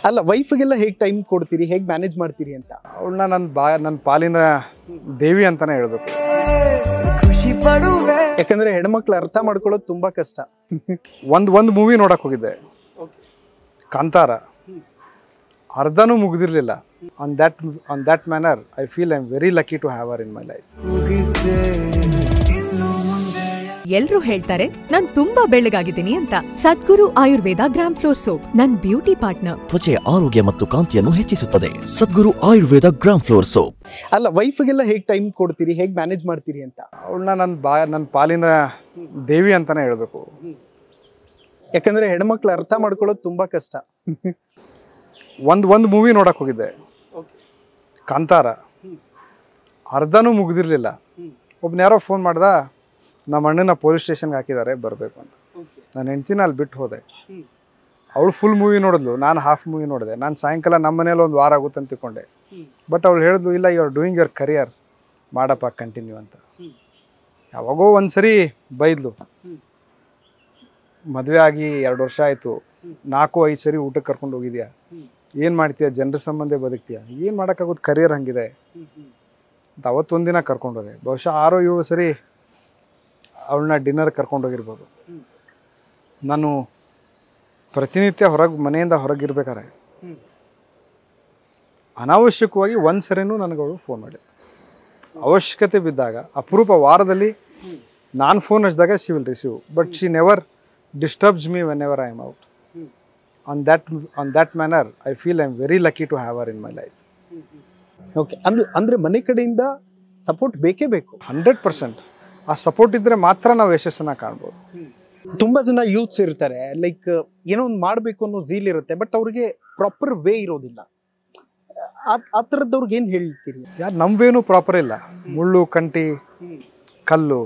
ಅಲ್ಲ ವೈಫ್ಗೆಲ್ಲ ಹೇಗೆ ಟೈಮ್ ಕೊಡ್ತೀರಿ ಹೇಗೆ ಮ್ಯಾನೇಜ್ ಮಾಡ್ತೀರಿ ಅಂತ ಅವಳನ್ನ ನನ್ನ ಬಾ ನನ್ನ ಪಾಲಿನ ದೇವಿ ಅಂತಾನೆ ಹೇಳ್ಬೇಕು ಯಾಕಂದ್ರೆ ಹೆಣ್ಮಕ್ಳು ಅರ್ಥ ಮಾಡ್ಕೊಳ್ಳೋದು ತುಂಬಾ ಕಷ್ಟ ಒಂದು ಒಂದು ಮೂವಿ ನೋಡಕ್ಕೆ ಹೋಗಿದ್ದೆ ಕಾಂತಾರ ಅರ್ಧನೂ ಮುಗ್ದಿರಲಿಲ್ಲ on that on that manner I feel I am very lucky to have her in my life ಎಲ್ರೂ ಹೇಳ್ತಾರೆ ನಾನ್ ತುಂಬಾ ಬೆಳ್ಳಗಾಗಿದ್ದೀನಿ ಅಂತ Sadguru Ayurveda gram flour soap ನನ್ ಬ್ಯೂಟಿ ಪಾರ್ಟ್ನರ್ ತ್ವಚೆಯ ಆರೋಗ್ಯ ಮತ್ತು ಕಾಂತಿಯನ್ನು ಹೆಚ್ಚಿಸುತ್ತದೆ Sadguru Ayurveda gram flour soap ಅಲ್ಲ ವೈಫ್ಗೆಲ್ಲ ಹೇಗೆ ಟೈಮ್ ಕೊಡ್ತೀರಿ ಹೇಗೆ ಮ್ಯಾನೇಜ್ ಮಾಡ್ತೀರಿ ಅಂತ ಅವಳನ್ನ ನನ್ನ ಬಾ ನನ್ನ ಪಾಲಿನ ದೇವಿ ಅಂತಾನೆ ಹೇಳ್ಬೇಕು ಯಾಕಂದ್ರೆ ಹೆಣ್ಮಕ್ಳು ಅರ್ಥ ಮಾಡ್ಕೊಳ್ಳೋದು ತುಂಬಾ ಕಷ್ಟ ಒಂದು ಒಂದು ಮೂವಿ ನೋಡಕ್ಕೆ ಹೋಗಿದ್ದೆ ಕಾಂತಾರ ಅರ್ಧನೂ ಮುಗ್ದಿರಲಿಲ್ಲ ಒಬ್ನ ಯಾರೋ ಫೋನ್ ಮಾಡ್ದ ನಮ್ಮ ಅಣ್ಣನ ಪೊಲೀಸ್ ಸ್ಟೇಷನ್ಗೆ ಹಾಕಿದ್ದಾರೆ ಬರಬೇಕು ಅಂತ ನಾನು ಹೆಂಡ್ತಿನ ಅಲ್ಲಿ ಬಿಟ್ಟು ಹೋದೆ ಅವಳು ಫುಲ್ ಮೂವಿ ನೋಡಿದ್ಲು ನಾನು ಹಾಫ್ ಮೂವಿ ನೋಡಿದೆ ನಾನು ಸಾಯಂಕಾಲ ನಮ್ಮ ಮನೇಲಿ ಒಂದು ವಾರ ಆಗುತ್ತೆ ಅಂತ ತಿಳ್ಕೊಂಡೆ ಬಟ್ ಅವಳು ಹೇಳಿದ್ಲು ಇಲ್ಲ you are doing your career ಮಾಡಪ್ಪ ಕಂಟಿನ್ಯೂ ಅಂತ ಯಾವಾಗೋ ಒಂದು ಸರಿ ಬೈದ್ಲು ಮದುವೆ ಆಗಿ ಎರಡು ವರ್ಷ ಆಯಿತು ನಾಲ್ಕು ಐದು ಸರಿ ಊಟಕ್ಕೆ ಕರ್ಕೊಂಡು ಹೋಗಿದ್ಯಾ ಏನು ಮಾಡ್ತೀಯ ಜನರ ಸಂಬಂಧ ಬದುಕ್ತೀಯ ಏನು ಮಾಡೋಕ್ಕಾಗೋದು ಕರಿಯರ್ ಹಂಗಿದೆ ಅಂತ ಅವತ್ತೊಂದಿನ ಕರ್ಕೊಂಡು ಹೋದೆ ಬಹುಶಃ ಆರೋ ಏಳು ಸರಿ ಅವಳನ್ನ ಡಿನ್ನರ್ ಕರ್ಕೊಂಡು ಹೋಗಿರ್ಬೋದು ನಾನು ಪ್ರತಿನಿತ್ಯ ಹೊರಗೆ ಮನೆಯಿಂದ ಹೊರಗಿರ್ಬೇಕಾರೆ ಅನಾವಶ್ಯಕವಾಗಿ ಒಂದು ಸರಿನೂ ನನಗೆ ಅವಳು ಫೋನ್ ಮಾಡಿಲ್ಲ ಅವಶ್ಯಕತೆ ಬಿದ್ದಾಗ ಅಪರೂಪ ವಾರದಲ್ಲಿ ನಾನು ಫೋನ್ ಹಚ್ಚಿದಾಗ she will receive but she never disturbs me whenever I am out on that on that manner I feel I am very lucky to have her in my life okay ಅಂದ್ರೆ ಅಂದ್ರೆ ಮನೆ ಕಡೆಯಿಂದ support ಬೇಕೇ ಬೇಕು hundred percent ಆ support ಇದ್ದರೆ ಮಾತ್ರ ನಾವು ಯಶಸ್ಸನ್ನು ಕಾಣ್ಬೋದು ತುಂಬಾ ಜನ ಯೂತ್ಸ್ ಇರ್ತಾರೆ ಲೈಕ್ ಏನೋ ಒಂದು ಮಾಡಬೇಕು ಅನ್ನೋ ಝೀಲ್ ಇರುತ್ತೆ ಬಟ್ ಅವ್ರಿಗೆ ಪ್ರಾಪರ್ ವೇ ಇರೋದಿಲ್ಲ ಆ- ಆ ಥರದ್ದವ್ರಿಗೆ ಏನು ಹೇಳ್ತೀರಿ ಯಾರು ನಮ್ವೇನು ಪ್ರಾಪರ್ ಇಲ್ಲ ಮುಳ್ಳು ಕಂಟಿ ಕಲ್ಲು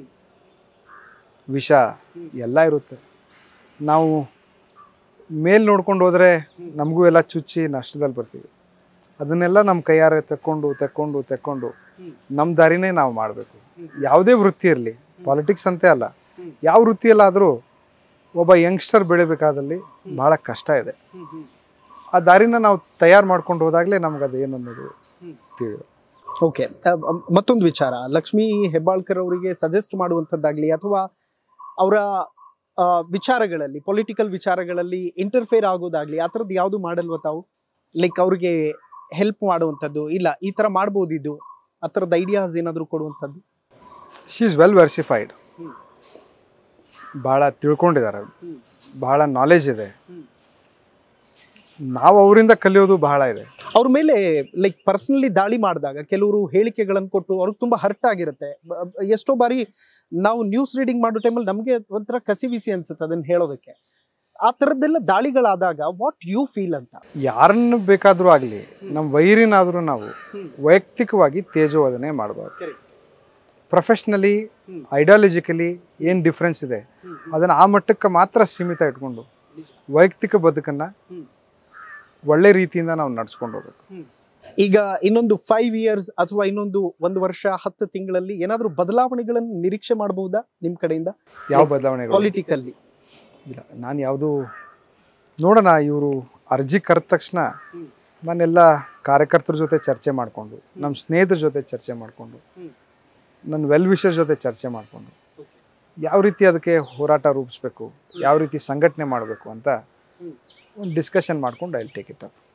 ವಿಷ ಎಲ್ಲ ಇರುತ್ತೆ ನಾವು ಮೇಲ್ ನೋಡ್ಕೊಂಡು ಹೋದರೆ ನಮಗೂ ಎಲ್ಲ ಚುಚ್ಚಿ ನಷ್ಟದಲ್ಲಿ ಬರ್ತೀವಿ ಅದನ್ನೆಲ್ಲ ನಮ್ಮ ಕೈಯಾರೆ ತೆಕ್ಕೊಂಡು ತೆಕ್ಕೊಂಡು ತೆಕ್ಕೊಂಡು ನಮ್ಮ ದಾರಿನೇ ನಾವು ಮಾಡಬೇಕು ಯಾವುದೇ ವೃತ್ತಿ ಇರಲಿ ಪಾಲಿಟಿಕ್ಸ್ ಅಂತೆ ಅಲ್ಲ ಯಾವ ವೃತ್ತಿಯಲ್ಲಾದರೂ ಒಬ್ಬ ಯಂಗ್ಸ್ಟರ್ ಬೆಳಿಬೇಕಾದಲ್ಲಿ ಭಾಳ ಕಷ್ಟ ಇದೆ ಆ ದಾರಿನ ನಾವು ತಯಾರು ಮಾಡ್ಕೊಂಡು ಹೋದಾಗಲೇ ನಮ್ಗೆ ಅದು ಏನು ಅನ್ನೋದು ತಿಳಿಯೋದು ಓಕೆ ಮತ್ತೊಂದು ವಿಚಾರ ಲಕ್ಷ್ಮೀ ಹೆಬ್ಬಾಳ್ಕರ್ ಅವರಿಗೆ ಸಜೆಸ್ಟ್ ಮಾಡುವಂಥದ್ದಾಗ್ಲಿ ಅಥವಾ ಅವರ ವಿಚಾರಗಳಲ್ಲಿ ಪೊಲಿಟಿಕಲ್ ವಿಚಾರಗಳಲ್ಲಿ ಇಂಟರ್ಫೇರ್ ಆಗೋದಾಗ್ಲಿ ಆ ಥರದ್ದು ಯಾವುದು ಮಾಡಲ್ವ ತಾವು ಲೈಕ್ ಅವ್ರಿಗೆ ಹೆಲ್ಪ್ ಮಾಡುವಂಥದ್ದು ಇಲ್ಲ ಈ ಥರ ಮಾಡ್ಬೋದಿದ್ದು ಆ ಥರದ ಐಡಿಯಾಸ್ ಏನಾದರೂ ಕೊಡುವಂಥದ್ದು ಶಿ ಈಸ್ ವೆಲ್ ವೆರ್ಸಿಫೈಡ್ ಭಾಳ ತಿಳ್ಕೊಂಡಿದ್ದಾರೆ ಭಾಳ ನಾಲೆಜ್ ಇದೆ ನಾವು ಅವರಿಂದ ಕಲಿಯೋದು ಬಹಳ ಇದೆ ಅವ್ರ ಮೇಲೆ ಲೈಕ್ ಪರ್ಸನಲಿ ದಾಳಿ ಮಾಡಿದಾಗ ಕೆಲವರು ಹೇಳಿಕೆಗಳನ್ನು ಕೊಟ್ಟು ಅವ್ರಿಗೆ ತುಂಬಾ ಹರ್ಟ್ ಆಗಿರುತ್ತೆ ಬ- ಬ- ಎಷ್ಟೋ ಬಾರಿ ನಾವು ನ್ಯೂಸ್ ರೀಡಿಂಗ್ ಮಾಡೋ ಟೈಮಲ್ಲಿ ನಮಗೆ ಒಂಥರ ಕಸಿ ಬಿಸಿ ಅನ್ಸುತ್ತೆ ಅದನ್ನ ಹೇಳೋದಕ್ಕೆ ಆ ಥರದ್ದೆಲ್ಲ ದಾಳಿಗಳಾದಾಗ ವಾಟ್ ಯು ಫೀಲ್ ಅಂತ ಯಾರನ್ನು ಬೇಕಾದರೂ ಆಗಲಿ ನಮ್ಮ ವೈರಿನಾದರೂ ನಾವು ವೈಯಕ್ತಿಕವಾಗಿ ತೇಜೋವಧನೆ ಮಾಡಬಾರ್ದು ಪ್ರೊಫೆಷ್ನಲಿ ಐಡಿಯಾಲಜಿಕಲಿ ಏನು ಡಿಫ್ರೆನ್ಸ್ ಇದೆ ಅದನ್ನು ಆ ಮಟ್ಟಕ್ಕೆ ಮಾತ್ರ ಸೀಮಿತ ಇಟ್ಕೊಂಡು ವೈಯಕ್ತಿಕ ಬದುಕನ್ನು ಒಳ್ಳೆ ರೀತಿಯಿಂದ ನಾವು ನಡ್ಸ್ಕೊಂಡು ಹೋಗ್ಬೇಕು ಈಗ ಇನ್ನೊಂದು ಫೈವ್ ಇಯರ್ಸ್ ಅಥವಾ ಇನ್ನೊಂದು ಒಂದು ವರ್ಷ ಹತ್ತು ತಿಂಗಳಲ್ಲಿ ಏನಾದರೂ ಬದಲಾವಣೆಗಳನ್ನು ನಿರೀಕ್ಷೆ ಮಾಡಬಹುದಾ ನಿಮ್ಮ ಕಡೆಯಿಂದ ಯಾವ ಬದಲಾವಣೆಗಳು ಪೊಲಿಟಿಕಲ್ಲಿ ಇಲ್ಲ ನಾನು ಯಾವುದು ನೋಡೋಣ ಇವರು ಅರ್ಜಿ ಕರೆದ ತಕ್ಷಣ ನಾನೆಲ್ಲ ಕಾರ್ಯಕರ್ತರ ಜೊತೆ ಚರ್ಚೆ ಮಾಡಿಕೊಂಡು ನಮ್ಮ ಸ್ನೇಹಿತರ ಜೊತೆ ಚರ್ಚೆ ಮಾಡಿಕೊಂಡು ನನ್ನ ವೆಲ್ ವಿಷರ್ ಜೊತೆ ಚರ್ಚೆ ಮಾಡಿಕೊಂಡು ಯಾವ ರೀತಿ ಅದಕ್ಕೆ ಹೋರಾಟ ರೂಪಿಸ್ಬೇಕು ಯಾವ ರೀತಿ ಸಂಘಟನೆ ಮಾಡಬೇಕು ಅಂತ ಒಂದು ಡಿಸ್ಕಷನ್ ಮಾಡ್ಕೊಂಡು ಐ ಟೇಕ್ ಇಟ್ ಅಪ್